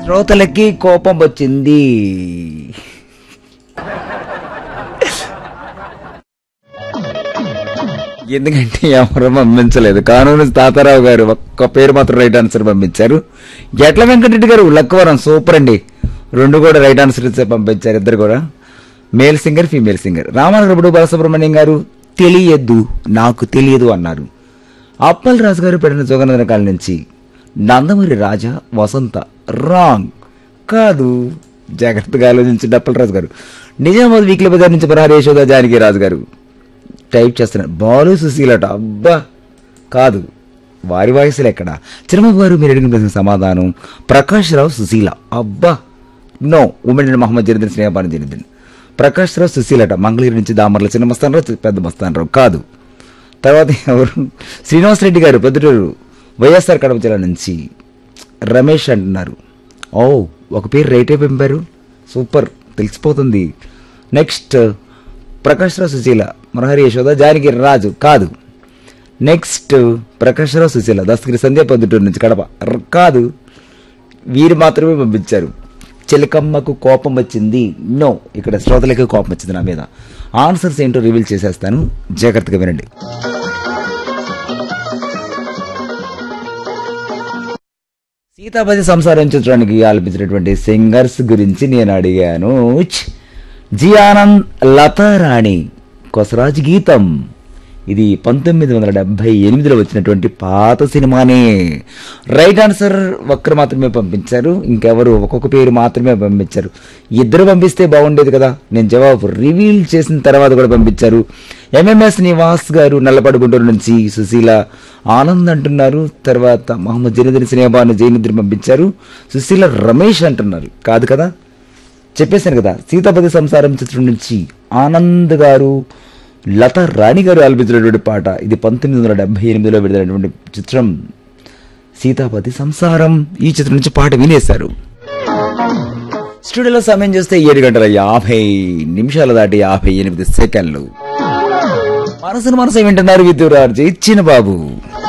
శ్రోతలకి కోపం వచ్చింది ఎందుకంటే ఎవరు పంపించలేదు కానూరు తాతారావు గారు ఒక్క పేరు మాత్రం రైట్ ఆన్సర్ పంపించారు ఎట్ల వెంకటరెడ్డి గారు లక్కవరం సూపర్ అండి రెండు కూడా రైట్ ఆన్సర్ ఇచ్చే పంపించారు ఇద్దరు కూడా మేల్ సింగర్ ఫీమేల్ సింగర్ రామానగరపుడు బాలసుబ్రహ్మణ్యం గారు తెలియదు నాకు తెలియదు అన్నారు అప్పల్ రాజు గారు పెట్టిన జోగనందన కాలం నుంచి నందమూరి రాజా వసంత రాంగ్ కాదు జాగ్రత్తగా ఆలోచించి అప్పల్ రాజు గారు నిజామాబాద్ వీక్లీ బజార్ నుంచి ప్రహారీ యశోద జానకి రాజు గారు టైప్ చేస్తున్నారు బాలు సుశీలట అబ్బా కాదు వారి వాయిస్లు ఎక్కడ చిరమబాబు గారు మీరు అడిగిన ప్రశ్నకు సమాధానం ప్రకాష్ రావు సుశీల అబ్బా నో ఉమెన్ మహమ్మద్ జరీద్దన్ స్నేహపాని జరీద్దన్ ప్రకాష్ రావు సుశీలట మంగళగిరి నుంచి దామర్ల చిన్న మస్తానరావు పెద్ద మస్తానరావు కాదు తర్వాత ఎవరు శ్రీనివాస్ రెడ్డి గారు పొద్దుటూరు వైఎస్ఆర్ కడప జిల్లా నుంచి రమేష్ అంటున్నారు ఓ ఒక పేరు రైటే పంపారు సూపర్ తెలిసిపోతుంది నెక్స్ట్ ప్రకాష్ రావు సుశీల మరహరి యశోద జానకి రాజు కాదు నెక్స్ట్ ప్రకాష్ రావు సుశీల దస్తగిరి సంధ్య పొద్దుటూరు నుంచి కడప ర్- కాదు వీరు మాత్రమే పంపించారు చిలకమ్మకు కోపం వచ్చింది నో ఇక్కడ శ్రోతలకి కోపం వచ్చింది నా మీద ఆన్సర్స్ ఏంటో రివీల్ చేసేస్తాను జాగ్రత్తగా వినండి సీతాపతి సంసారం చిత్రానికి ఆలపించినటువంటి సింగర్స్ గురించి నేను అడిగాను ఛ్! జి ఆనంద్ లతారాణి కొసరాజ్ గీతం ఇది పంతొమ్మిది వందల డెబ్బై ఎనిమిదిలో వచ్చినటువంటి పాత సినిమానే రైట్ ఆన్సర్ ఒక్కరు మాత్రమే పంపించారు ఇంకెవరు ఒక్కొక్క పేరు మాత్రమే పంపించారు ఇద్దరు పంపిస్తే బాగుండేది కదా నేను జవాబు రివీల్ చేసిన తర్వాత కూడా పంపించారు ఎంఎంఎస్ నివాస్ గారు నల్లపాడు గుంటూరు నుంచి సుశీల ఆనంద్ అంటున్నారు తర్వాత మహమ్మద్ జనీద్రి స్నేహబాను జైనిద్రి పంపించారు సుశీల రమేష్ అంటున్నారు కాదు కదా చెప్పేశాను కదా సీతాపతి సంసారం చిత్రం నుంచి ఆనంద్ గారు లత రాణి గారు ఆలపించినటువంటి పాట ఇది పంతొమ్మిది వందల డెబ్బై ఎనిమిదిలో విడుదలైనటువంటి చిత్రం సీతాపతి సంసారం ఈ చిత్రం నుంచి పాట వినేశారు స్టూడియోలో సమయం చూస్తే ఏడు గంటల యాభై నిమిషాలు దాటి యాభై ఎనిమిది సెకండ్లు మనసును మనసు వింటున్నారు విద్యురార్జీ ఇచ్చిన బాబు